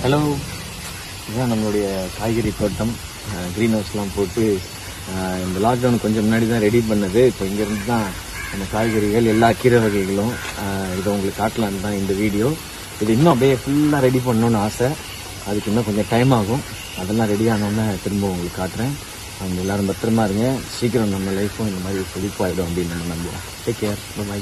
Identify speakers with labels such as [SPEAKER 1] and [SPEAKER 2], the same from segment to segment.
[SPEAKER 1] hello இதுதான் நம்மளுடைய காய்கறி தோட்டம் க்ரீன் ஹவுஸ்லாம் போட்டு அஹ், இந்த லாக்டவுன் கொஞ்சம் முன்னாடி தான் ரெடி பண்ணது இப்போ இங்கேருந்து தான் அந்த காய்கறிகள் எல்லா கீரை வகைகளும் அஹ், இதை உங்களுக்கு காட்டலான்னு தான் இந்த வீடியோ இது இன்னும் அப்படியே ஃபுல்லாக ரெடி பண்ணணும்னு ஆசை அதுக்கு இன்னும் கொஞ்சம் டைம் ஆகும் அதெல்லாம் ரெடி ஆனோன்னே திரும்ப உங்களுக்கு காட்டுறேன் அவங்க எல்லாரும் பத்திரமா இருங்க சீக்கிரம் நம்ம லைஃப்பும் இந்த மாதிரி செழிப்பாயிடும் அப்படின்னு நம்ம நம்புவோம் டேக் கேர் பாய்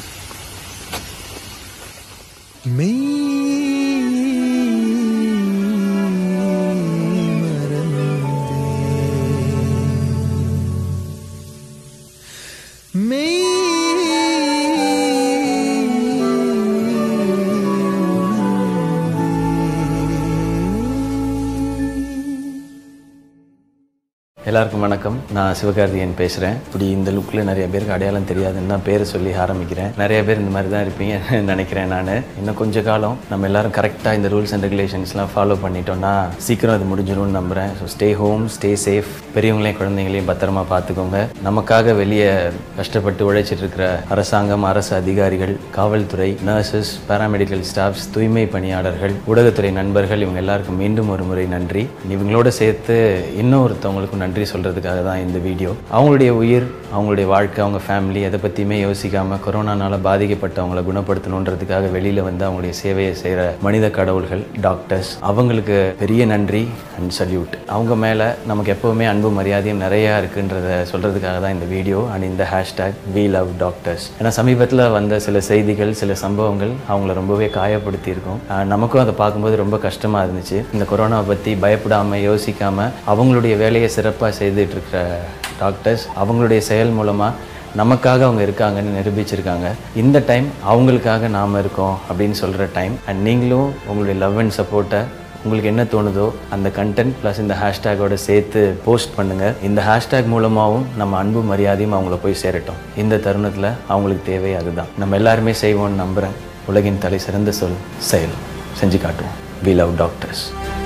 [SPEAKER 1] எல்லாருக்கும் வணக்கம் நான் சிவகார்த்திகேயன் பேசுகிறேன் இப்படி இந்த லுக்கில் நிறைய பேருக்கு அடையாளம் தெரியாதுன்னு தான் பேரை சொல்லி ஆரம்பிக்கிறேன் நிறைய பேர் இந்த மாதிரி தான் இருப்பீங்கன்னு நினைக்கிறேன் நான் இன்னும் கொஞ்ச காலம் நம்ம எல்லாரும் கரெக்டாக இந்த ரூல்ஸ் அண்ட் ரெகுலேஷன்ஸ்லாம் ஃபாலோ பண்ணிட்டோம்னா சீக்கிரம் அது முடிஞ்சிடும்னு நம்புகிறேன் so stay home stay safe பெரியவங்களையும் குழந்தைங்களையும் பத்திரமா பார்த்துக்கோங்க நமக்காக வெளியே கஷ்டப்பட்டு உழைச்சிட்டு இருக்கிற அரசாங்கம் அரசு அதிகாரிகள் காவல்துறை நர்சஸ் பாராமெடிக்கல் ஸ்டாஃப்ஸ் தூய்மை பணியாளர்கள் ஊடகத்துறை நண்பர்கள் இவங்க எல்லாருக்கும் மீண்டும் ஒரு முறை நன்றி இவங்களோட சேர்த்து இன்னொருத்தவங்களுக்கும் நன்றி சொல்கிறதுக்காக தான் இந்த வீடியோ அவங்களுடைய உயிர் அவங்களுடைய வாழ்க்கை அவங்க ஃபேமிலி எதை பற்றியுமே யோசிக்காமல் கொரோனானால பாதிக்கப்பட்டவங்களை குணப்படுத்தணுன்றதுக்காக வெளியில் வந்து அவங்களுடைய சேவையை செய்கிற மனித கடவுள்கள் டாக்டர்ஸ் அவங்களுக்கு பெரிய நன்றி அண்ட் சல்யூட் அவங்க மேலே நமக்கு எப்போவுமே அன்பு மரியாதையும் நிறையா இருக்குன்றத சொல்கிறதுக்காக தான் இந்த வீடியோ அண்ட் இந்த ஹேஷ்டேக் வி லவ் டாக்டர்ஸ் ஏன்னா சமீபத்தில் வந்த சில செய்திகள் சில சம்பவங்கள் அவங்கள ரொம்பவே காயப்படுத்தியிருக்கும் ஆஹ் நமக்கும் அதை பார்க்கும்போது ரொம்ப கஷ்டமாக இருந்துச்சு இந்த கொரோனாவை பற்றி பயப்படாமல் யோசிக்காமல் அவங்களுடைய வேலையை சிறப்பாக செய்துட்டு இருக்கிற டாக்டர்ஸ் அவங்களுடைய செயல் மூலமாக நமக்காக அவங்க இருக்காங்கன்னு நிரூபிச்சிருக்காங்க இந்த டைம் அவங்களுக்காக நாம் இருக்கோம் அப்படின்னு சொல்கிற டைம் அண்ட் நீங்களும் உங்களுடைய லவ் அண்ட் சப்போர்ட்டை உங்களுக்கு என்ன தோணுதோ அந்த கண்டென்ட் ப்ளஸ் இந்த ஹேஷ்டேக்கோட சேர்த்து போஸ்ட் பண்ணுங்கள் இந்த ஹேஷ்டேக் மூலமாகவும் நம்ம அன்பு மரியாதையும் அவங்கள போய் சேரட்டும் இந்த தருணத்தில் அவங்களுக்கு தேவை அதுதான் நம்ம எல்லாருமே செய்வோம்னு நம்புகிறேன் உலகின் தலை சிறந்த சொல் செயல் செஞ்சு காட்டுவோம் வி லவ் டாக்டர்ஸ்